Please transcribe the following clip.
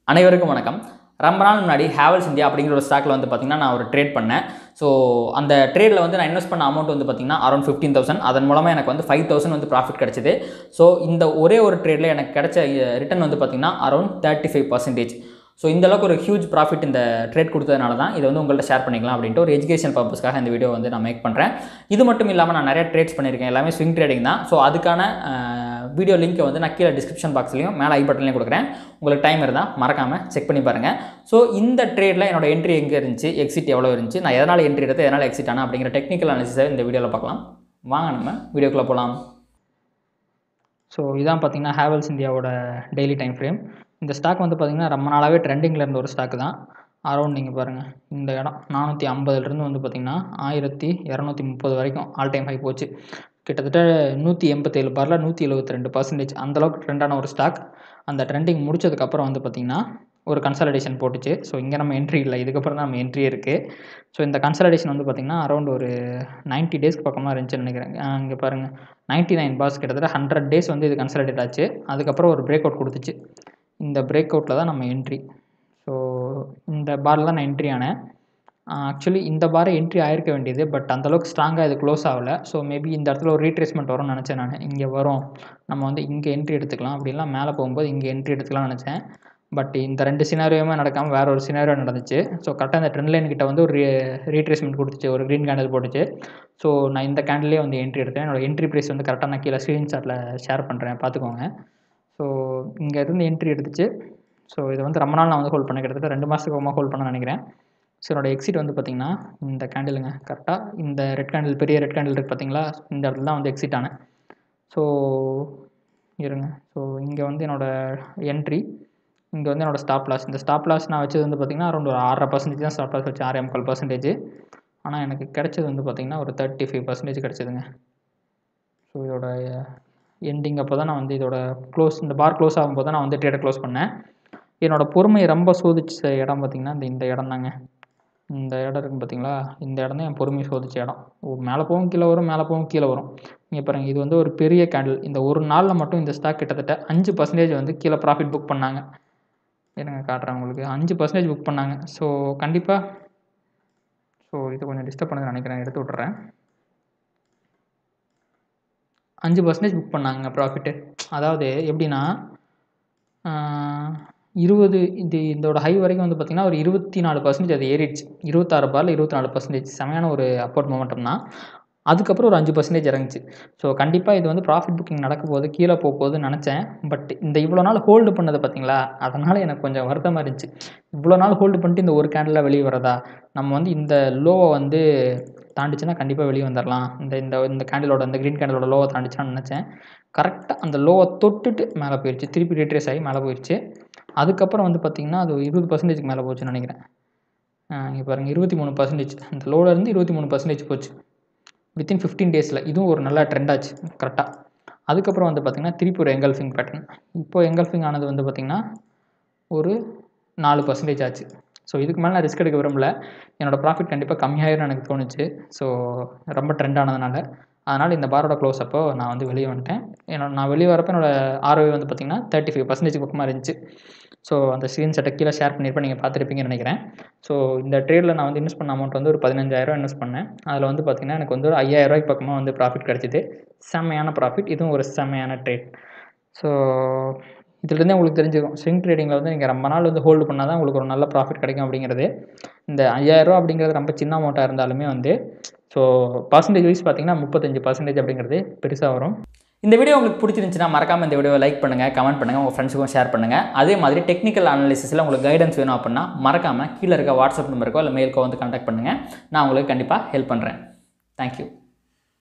அனைவருக்கும் வணக்கம் ரொம்ப நாள் முன்னாடி ஹேவல்ஸ் இந்தியா அப்படிங்கிற ஒரு ஸ்டாக்கில் வந்து பார்த்திங்கன்னா நான் ஒரு ட்ரேட் பண்ணேன் ஸோ அந்த ட்ரேடில் வந்து நான் இன்வெஸ்ட் பண்ண அமௌண்ட் வந்து பார்த்திங்கன்னா அரௌண்ட் ஃபிஃப்டீன் தௌசண்ட் அதன் மூலமாக எனக்கு வந்து ஃபைவ் தௌசண்ட் வந்து ப்ராஃபிட் கிடச்சிது ஸோ இந்த ஒரே ஒரு ட்ரேடில் எனக்கு கிடைச்ச ரிட்டர்ன் வந்து பார்த்திங்கன்னா around thirty five percentage so இந்த அளவுக்கு ஒரு ஹியூஜ் ப்ராஃபிட் இந்த ட்ரேட் கொடுத்ததுனால தான் இதை வந்து உங்கள்கிட்ட ஷேர் பண்ணிக்கலாம் அப்படின்ட்டு ஒரு எஜுகேஷன் பர்பஸ்க்காக இந்த வீடியோ வந்து நான் மேக் பண்ணுறேன் இது மட்டும் இல்லாமல் நான் நிறைய ட்ரேட்ஸ் பண்ணியிருக்கேன் எல்லாமே ஸ்விங் ட்ரேடிங் தான் ஸோ அதுக்கான வீடியோ லிங்க்கை வந்து நான் கீழே டிஸ்கிரிப்ஷன் பாக்ஸ்லையும் மேலே ஐ பட்டன்லையும் கொடுக்குறேன் உங்களுக்கு டைம் இருந்தால் மறக்காமல் செக் பண்ணி பாருங்கள் ஸோ இந்த ட்ரேடில் என்னோட என்ட்ரி எங்கே இருந்துச்சு எக்ஸிட் எவ்வளோ இருந்துச்சு நான் எதனால் என்ட்ரி எடுத்து எதனால் எக்ஸிட் ஆனேன் அப்படிங்கிற டெக்னிக்கல் அனாலிசிஸை இந்த வீடியோவில் பார்க்கலாம் வாங்க நம்ம வீடியோக்குள்ளே போகலாம் ஸோ இதான் பார்த்தீங்கன்னா ஹேவல்ஸ் இந்தியாவோட டெய்லி டைம் ஃப்ரேம் இந்த ஸ்டாக் வந்து பார்த்திங்கன்னா ரொம்ப நாளாகவே ட்ரெண்டிங்கில் இருந்த ஒரு ஸ்டாக் தான் அரௌண்ட் நீங்கள் பாருங்கள் இந்த இடம் நானூற்றி ஐம்பதுலேருந்து வந்து பார்த்திங்கன்னா ஆயிரத்தி இரநூத்தி முப்பது வரைக்கும் ஆல் டைம் ஹை போச்சு கிட்டத்தட்ட நூற்றி எண்பத்தேழு பாரில் நூற்றி எழுபத்தி ரெண்டு பர்சன்டேஜ் அந்தளவுக்கு ட்ரெண்டான ஒரு ஸ்டாக் அந்த ட்ரெண்டிங் முடிச்சதுக்கப்புறம் வந்து பார்த்திங்கன்னா ஒரு கன்சல்டேஷன் போட்டுச்சு ஸோ இங்கே நம்ம என்ட்ரி இல்லை இதுக்கப்புறம் தான் நம்ம என்ட்ரி இருக்குது ஸோ இந்த கன்சல்டேஷன் வந்து பார்த்திங்கன்னா அரௌண்ட் ஒரு நைன்ட்டி டேஸ்க்கு பக்கமாக இருந்துச்சுன்னு நினைக்கிறேன் இங்கே பாருங்கள் நைன்ட்டி நைன் பாஸ் கிட்டத்தட்ட ஹண்ட்ரட் டேஸ் வந்து இது கன்சல்டேட் ஆச்சு அதுக்கப்புறம் ஒரு பிரேக் அவுட் கொடுத்துச்சு இந்த பிரேக் அவுட்டில் தான் நம்ம என்ட்ரி ஸோ இந்த பாரில் தான் நான் என்ட்ரி ஆனேன் ஆக்சுவலி இந்த பாரை என்ட்ரி ஆயிருக்க வேண்டியது பட் அந்தளவுக்கு ஸ்ட்ராங்காக இது க்ளோஸ் ஆகலை ஸோ மேபி இந்த இடத்துல ஒரு ரீட்ரேஸ்மெண்ட் வரும்னு நினச்சேன் நான் இங்கே வரும் நம்ம வந்து இங்கே என்ட்ரி எடுத்துக்கலாம் அப்படிலாம் மேலே போகும்போது இங்கே என்ட்ரி எடுத்துக்கலாம்னு நினச்சேன் பட் இந்த ரெண்டு சினாரியோமே நடக்காமல் வேறு ஒரு சினாரியோ நடந்துச்சு ஸோ கரெக்டாக இந்த ட்ரெண்ட் லைன் கிட்ட வந்து ஒரு ரீட்ரேஸ்மெண்ட் கொடுத்துச்சு ஒரு க்ரீன் கேண்டில் போட்டுச்சு ஸோ நான் இந்த கேண்டிலே வந்து என்ட்ரி எடுத்தேன் என்னோட என்ட்ரி ப்ரைஸ் வந்து கரெக்டாக நான் கீழே ஸ்க்ரீன்ஷாட்டில் ஷேர் பண்ணுறேன் பார்த்துக்கோங்க ஸோ இங்கே இருந்து என்ட்ரி எடுத்துச்சு ஸோ இதை வந்து ரொம்ப நாள் நான் வந்து ஹோல்ட் பண்ண கிட்டத்தட்ட ரெண்டு மாதத்துக்கு ஹோல்ட் பண்ண நினைக்கிறேன் ஸோ என்னோட எக்ஸிட் வந்து பார்த்திங்கன்னா இந்த கேண்டிலுங்க கரெக்டாக இந்த ரெட் கேண்டில் பெரிய ரெட் கேண்டில் இருக்குது பார்த்தீங்களா இந்த இடத்துல தான் வந்து எக்ஸிட் ஆனேன் ஸோ இருங்க ஸோ இங்கே வந்து என்னோடய என்ட்ரி இங்கே வந்து என்னோடய ஸ்டாப் லாஸ் இந்த ஸ்டாப் லாஸ் நான் வச்சது வந்து பார்த்திங்கன்னா அரௌண்ட் ஒரு ஆறரை பர்சன்டேஜ் தான் ஸ்டாப் லாஸ் வச்சு ஆறே முக்கால் பர்சன்டேஜ் ஆனால் எனக்கு கிடைச்சது வந்து பார்த்திங்கன்னா ஒரு தேர்ட்டி ஃபைவ் பர்சன்டேஜ் கிடச்சிதுங்க ஸோ இதோட எண்டிங் அப்போ தான் நான் வந்து இதோட க்ளோஸ் இந்த பார் க்ளோஸ் ஆகும்போது தான் நான் வந்து ட்ரேடை க்ளோஸ் பண்ணேன் என்னோடய பொறுமையை ரொம்ப சோதிச்ச இடம் பார்த்திங்கன்னா இந்த இந்த இடம் தாங்க இந்த இடம் இருக்குது பார்த்தீங்களா இந்த இடம் தான் என் பொறுமையை சோதிச்ச இடம் ஓ மேலே போகும் கீழே வரும் மேலே போகும் கீழே வரும் நீங்கள் பாருங்கள் இது வந்து ஒரு பெரிய கேண்டில் இந்த ஒரு நாளில் மட்டும் இந்த ஸ்டாக் கிட்டத்தட்ட அஞ்சு பர்சன்டேஜ் வந்து கீழே ப்ராஃபிட் புக் பண்ணாங்க என்னங்க காட்டுறேன் உங்களுக்கு அஞ்சு பர்சன்டேஜ் புக் பண்ணாங்க ஸோ கண்டிப்பாக ஸோ இது கொஞ்சம் டிஸ்டர்ப் பண்ணுது நினைக்கிறேன் எடுத்து விட்றேன் அஞ்சு பர்சன்டேஜ் புக் பண்ணாங்க ப்ராஃபிட்டு அதாவது எப்படின்னா இருபது இது இதோட ஹை வரைக்கும் வந்து பார்த்திங்கன்னா ஒரு இருபத்தி நாலு பர்சன்டேஜ் அது ஏறிடுச்சு இருபத்தாறு பாரில் இருபத்தி நாலு பர்சன்டேஜ் செமையான ஒரு அப்போர்ட் மொமெண்டம் தான் அதுக்கப்புறம் ஒரு அஞ்சு பர்சன்டேஜ் இறங்குச்சு ஸோ கண்டிப்பாக இது வந்து ப்ராஃபிட் புக்கிங் நடக்க போகுது கீழே போக போகுதுன்னு நினச்சேன் பட் இந்த இவ்வளோ நாள் ஹோல்டு பண்ணது பார்த்தீங்களா அதனால் எனக்கு கொஞ்சம் வருத்தமாக இருந்துச்சு இவ்வளோ நாள் ஹோல்டு பண்ணிட்டு இந்த ஒரு கேண்டில் வெளியே வரதா நம்ம வந்து இந்த லோவை வந்து தாண்டிச்சுன்னா கண்டிப்பாக வெளியே வந்துடலாம் இந்த இந்த இந்த கேண்டிலோட இந்த க்ரீன் கேண்டிலோட லோவை தாண்டிச்சான்னு நினச்சேன் கரெக்டாக அந்த லோவை தொட்டுட்டு மேலே போயிடுச்சு திருப்பி ரீட்ரேஸ் ஆகி மேலே போயிடுச்சு அதுக்கப்புறம் வந்து பார்த்திங்கன்னா அது இருபது பர்சன்டேஜ்க்கு மேலே போச்சுன்னு நினைக்கிறேன் இங்கே பாருங்கள் இருபத்தி மூணு பர்சன்டேஜ் அந்த லோலேருந்து இருபத்தி மூணு பர்சன்டேஜ் போச்சு வித்தின் ஃபிஃப்டீன் டேஸில் இதுவும் ஒரு நல்ல ட்ரெண்ட் ஆச்சு கரெக்டாக அதுக்கப்புறம் வந்து பார்த்திங்கன்னா திருப்பி ஒரு எங்கல்ஃபிங் பேட்டர்ன் இப்போ எங்கல்ஃபிங் ஆனது வந்து பார்த்திங்கன்னா ஒரு நாலு பர்சன்டேஜ் ஆச்சு ஸோ இதுக்கு மேலே நான் ரிஸ்க் எடுக்க விரும்பல என்னோடய ப்ராஃபிட் கண்டிப்பாக கம்மியாகிடும் எனக்கு தோணுச்சு ஸோ ரொம்ப ட்ரெண்ட் ஆனதுனால அதனால் இந்த பாரோட க்ளோஸ் அப்போ நான் வந்து வெளியே வந்துட்டேன் என்னோட நான் வெளியே வரப்போ என்னோடய ஆர்ஓவி வந்து பார்த்திங்கன்னா தேர்ட்டி ஃபைவ் பர்சன்டேஜ் பக்கமாக இருந்துச்சு ஸோ அந்த ஸ்க்ரீன்ஷாட்டை கீழே ஷேர் பண்ணியிருப்பேன் நீங்கள் பார்த்துருப்பீங்கன்னு நினைக்கிறேன் ஸோ இந்த ட்ரேடில் நான் வந்து இன்வெஸ்ட் பண்ண அமௌண்ட் வந்து ஒரு பதினஞ்சாயிரம் இன்வெஸ்ட் பண்ணேன் அதில் வந்து பார்த்திங்கன்னா எனக்கு வந்து ஒரு ஐயாயிரரூவாய்க்கு பக்கமாக வந்து ப்ராஃபிட் கிடச்சிது செம்மையான ப்ராஃபிட் இதுவும் ஒரு செம்மையான ட்ரேட் ஸோ இதுலேருந்தே உங்களுக்கு தெரிஞ்சுக்கும் ஸ்விங் ட்ரேடிங்கில் வந்து நீங்கள் ரொம்ப நாள் வந்து ஹோல்டு பண்ணால் தான் உங்களுக்கு ஒரு நல்ல ப்ராஃபிட் கிடைக்கும் அப்படிங்கிறது இந்த ஐயாயிரரூவா அப்படிங்கிறது ரொம்ப சின்ன அமௌண்ட்டாக இருந்தாலுமே வந்து ஸோ பர்சன்டேஜ் வைஸ் பார்த்தீங்கன்னா முப்பத்தஞ்சு பர்சன்டேஜ் அப்படிங்கிறது பெருசாக வரும் இந்த வீடியோ உங்களுக்கு பிடிச்சிருந்துச்சுன்னா மறக்காமல் இந்த வீடியோவை லைக் பண்ணுங்கள் கமெண்ட் பண்ணுங்கள் உங்கள் ஃப்ரெண்ட்ஸுக்கும் ஷேர் பண்ணுங்கள் அதே மாதிரி டெக்னிக்கல் அனாலிசிஸில் உங்களுக்கு கைடன்ஸ் வேணும் அப்படின்னா மறக்காமல் கீழே இருக்க வாட்ஸ்அப் நம்பருக்கோ இல்லை மெயிலுக்கோ வந்து கான்டாக்ட் பண்ணுங்கள் நான் உங்களுக்கு கண்டிப்பாக ஹெல்ப் பண்ணுறேன் தேங்க்யூ